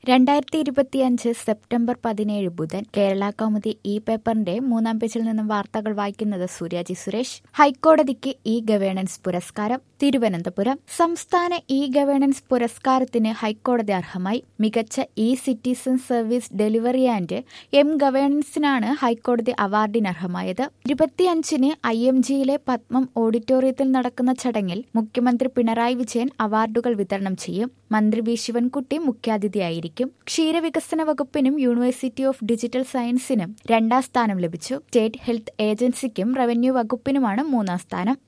രണ്ടായിരത്തി ഇരുപത്തിയഞ്ച് സെപ്റ്റംബർ പതിനേഴ് ബുധൻ കേരള കൗമുദി ഇ പേപ്പറിന്റെ മൂന്നാം പേജിൽ നിന്നും വാർത്തകൾ വായിക്കുന്നത് സൂര്യാജി സുരേഷ് ഹൈക്കോടതിക്ക് ഇ ഗവേണൻസ് പുരസ്കാരം തിരുവനന്തപുരം സംസ്ഥാന ഇ ഗവേണൻസ് പുരസ്കാരത്തിന് ഹൈക്കോടതി അർഹമായി മികച്ച e citizen service delivery and M ഗവേണൻസിനാണ് ഹൈക്കോടതി അവാർഡിന് അർഹമായത് ഇരുപത്തിയഞ്ചിന് ഐ എം ജിയിലെ പത്മം ഓഡിറ്റോറിയത്തിൽ നടക്കുന്ന ചടങ്ങിൽ മുഖ്യമന്ത്രി പിണറായി വിജയൻ അവാർഡുകൾ വിതരണം ചെയ്യും മന്ത്രി വി ശിവൻകുട്ടി മുഖ്യാതിഥിയായിരിക്കും ക്ഷീരവികസന വകുപ്പിനും യൂണിവേഴ്സിറ്റി ഓഫ് ഡിജിറ്റൽ സയൻസിനും രണ്ടാം സ്ഥാനം ലഭിച്ചു സ്റ്റേറ്റ് ഹെൽത്ത് ഏജൻസിക്കും റവന്യൂ വകുപ്പിനുമാണ് മൂന്നാം സ്ഥാനം